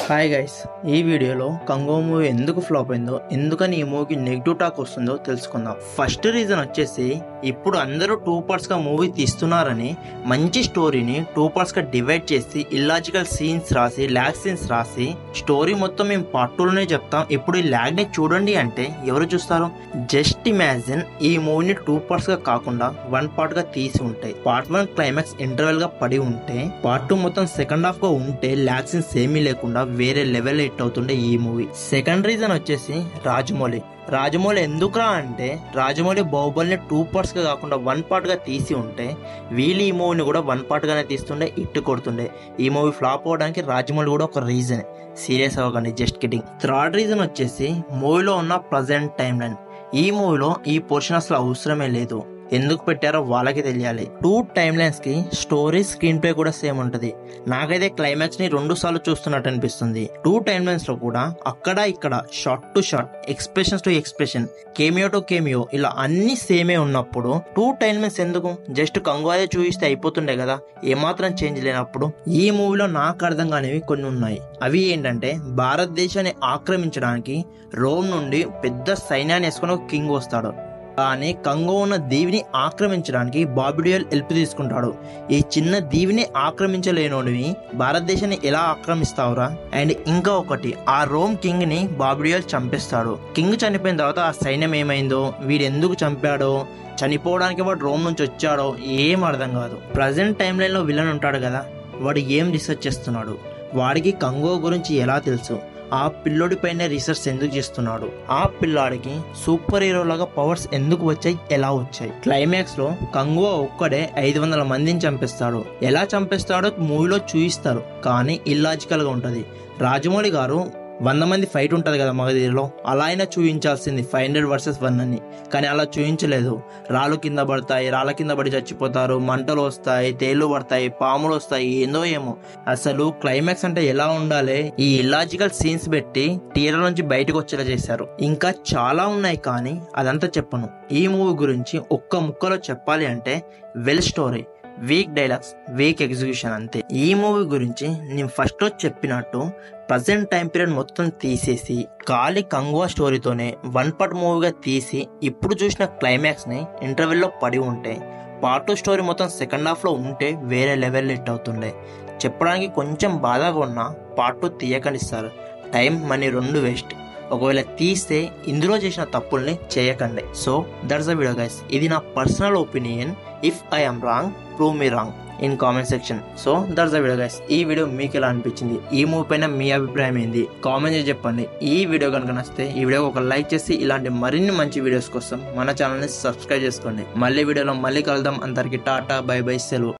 hi guys ఈ వీడియోలో Congo movie ఎందుకు ఫ్లాప్ అయిందో ఎందుకని ఈ మూవీకి నెగిటివ్ టాక్ వస్తుందో తెలుసుకుందాం ఫస్ట్ రీజన్ వచ్చేసి ఇప్పుడు అందరూ టూ పార్ట్స్ గా మూవీ తీస్తున్నారని మంచి స్టోరీని టూ పార్ట్స్ గా డివైడ్ చేసి ఇల్లాజికల్ సీన్స్ రాసి ల్యాగ్ సీన్స్ రాసి స్టోరీ మొత్తం మేము పార్ట్ టూలోనే చెప్తాం ఇప్పుడు ఈ ల్యాగ్ ని చూడండి అంటే ఎవరు చూస్తారు జస్ట్ ఇమాజిన్ ఈ మూవీని టూ పార్ట్స్ గా కాకుండా వన్ పార్ట్ గా తీసి ఉంటాయి పార్ట్ వన్ క్లైమాక్స్ ఇంటర్వెల్ గా పడి ఉంటే పార్ట్ టూ మొత్తం సెకండ్ హాఫ్ గా ఉంటే ల్యాగ్ సీన్స్ ఏమీ లేకుండా వేరే లెవెల్ హిట్ అవుతుండే ఈ మూవీ సెకండ్ రీజన్ వచ్చేసి రాజమౌళి రాజమౌళి ఎందుకురా అంటే రాజమౌళి బాహుబలిని టూ పార్ట్స్ గా కాకుండా వన్ పార్ట్ గా తీసి ఉంటే వీళ్ళు ఈ మూవీని కూడా వన్ పార్ట్ గానే తీస్తుండే ఇట్టు కొడుతుండే ఈ మూవీ ఫ్లాప్ అవడానికి రాజమౌళి కూడా ఒక రీజన్ సీరియస్ అవ్వకండి జస్ట్ కిటింగ్ థర్డ్ రీజన్ వచ్చేసి మూవీలో ఉన్న ప్రజెంట్ టైం లైన్ ఈ మూవీలో ఈ పోర్షన్ అసలు అవసరమే లేదు ఎందుకు పెట్టారో వాళ్ళకి తెలియాలి టూ టైమ్ లైన్స్ కి స్టోరీ స్క్రీన్ ప్లే కూడా సేమ్ ఉంటది నాకైతే క్లైమాక్స్ ని రెండు సార్లు చూస్తున్నట్టు అనిపిస్తుంది టూ టైమ్ లైన్స్ లో కూడా అక్కడ ఇక్కడ shot to shot expressions to expression cameo to cameo ఇలా అన్ని సేమే ఉన్నప్పుడు టూ టైమ్ లైన్స్ ఎందుకు జస్ట్ కంగువాదే చూపిస్తే అయిపోతుండే కదా ఏమాత్రం చేంజ్ లేనప్పుడు ఈ మూవీలో నాకు అర్థం కానివి కొన్ని ఉన్నాయి అవి ఏంటంటే భారతదేశాన్ని ఆక్రమించడానికి రోమ్ నుండి పెద్ద సైన్యాన్ని వేసుకుని ఒక కింగ్ వస్తాడు కానీ కంగో ఉన్న దీవిని ఆక్రమించడానికి బాబిడియల్ హెల్ప్ తీసుకుంటాడు ఈ చిన్న దీవిని ఆక్రమించలేనోడివి భారతదేశాన్ని ఎలా ఆక్రమిస్తావురా అండ్ ఇంకా ఒకటి ఆ రోమ్ కింగ్ ని బాబిడియల్ చంపేస్తాడు కింగ్ చనిపోయిన తర్వాత ఆ సైన్యం ఏమైందో వీడు ఎందుకు చంపాడో చనిపోవడానికి వాడు రోమ్ నుంచి వచ్చాడో ఏం అర్థం కాదు ప్రజెంట్ టైం లైన్ లో విలన్ ఉంటాడు కదా వాడు ఏం రీసెర్చ్ చేస్తున్నాడు వాడికి కంగో గురించి ఎలా తెలుసు ఆ పిల్లోడి పైన రీసెర్చ్ ఎందుకు చేస్తున్నాడు ఆ పిల్లాడికి సూపర్ హీరో లాగా పవర్స్ ఎందుకు వచ్చాయి ఎలా వచ్చాయి క్లైమాక్స్ లో కంగువా ఒక్కడే ఐదు వందల మందిని చంపేస్తాడు ఎలా చంపేస్తాడో మూవీలో చూయిస్తారు కానీ ఇల్లాజికల్ గా ఉంటది రాజమౌళి గారు వంద మంది ఫైట్ ఉంటది కదా మగధీరలో అలా అయినా చూపించాల్సింది ఫైవ్ హండ్రెడ్ వర్సెస్ వన్ అని కానీ అలా చూపించలేదు రాళ్ళు కింద పడతాయి రాళ్ళ కింద పడి చచ్చిపోతారు మంటలు వస్తాయి తేళ్లు పడతాయి పాములు వస్తాయి ఏందో ఏమో అసలు క్లైమాక్స్ అంటే ఎలా ఉండాలి ఈ ఇలాజికల్ సీన్స్ పెట్టి థియేటర్ నుంచి బయటకు వచ్చేలా చేశారు ఇంకా చాలా ఉన్నాయి కానీ అదంతా చెప్పను ఈ మూవీ గురించి ఒక్క ముక్కలో చెప్పాలి అంటే well story weak dialogues weak execution అంతే ఈ మూవీ గురించి నేను ఫస్ట్ చెప్పినట్టు ప్రజెంట్ టైం పీరియడ్ మొత్తం తీసేసి ఖాళీ కంగువా స్టోరీతోనే వన్ పార్ట్ మూవీగా తీసి ఇప్పుడు చూసిన క్లైమాక్స్ ని ఇంటర్వెల్లో పడి ఉంటే పార్ట్ టూ స్టోరీ మొత్తం సెకండ్ హాఫ్ లో ఉంటే వేరే లెవెల్ హిట్ అవుతుండే చెప్పడానికి కొంచెం బాధగా ఉన్నా పార్ట్ టూ తీయకనిస్తారు టైం మనీ రెండు వేస్ట్ ఒకవేళ తీస్తే ఇందులో చేసిన తప్పుల్ని చేయకండి so that's the video guys ఇది నా personal opinion if I am wrong prove me wrong in comment section so that's the video guys ఈ వీడియో మీకు ఎలా అనిపించింది ఈ మూవీ పైన మీ అభిప్రాయం ఏంది కామెంట్ చేసి చెప్పండి ఈ వీడియో కనుక నచ్చితే ఈ వీడియో ఒక లైక్ చేసి ఇలాంటి మరిన్ని మంచి వీడియోస్ కోసం మన ఛానల్ని సబ్స్క్రైబ్ చేసుకోండి మళ్ళీ వీడియోలో మళ్ళీ కలుద్దాం అందరికి టాటా బై బై సెలవు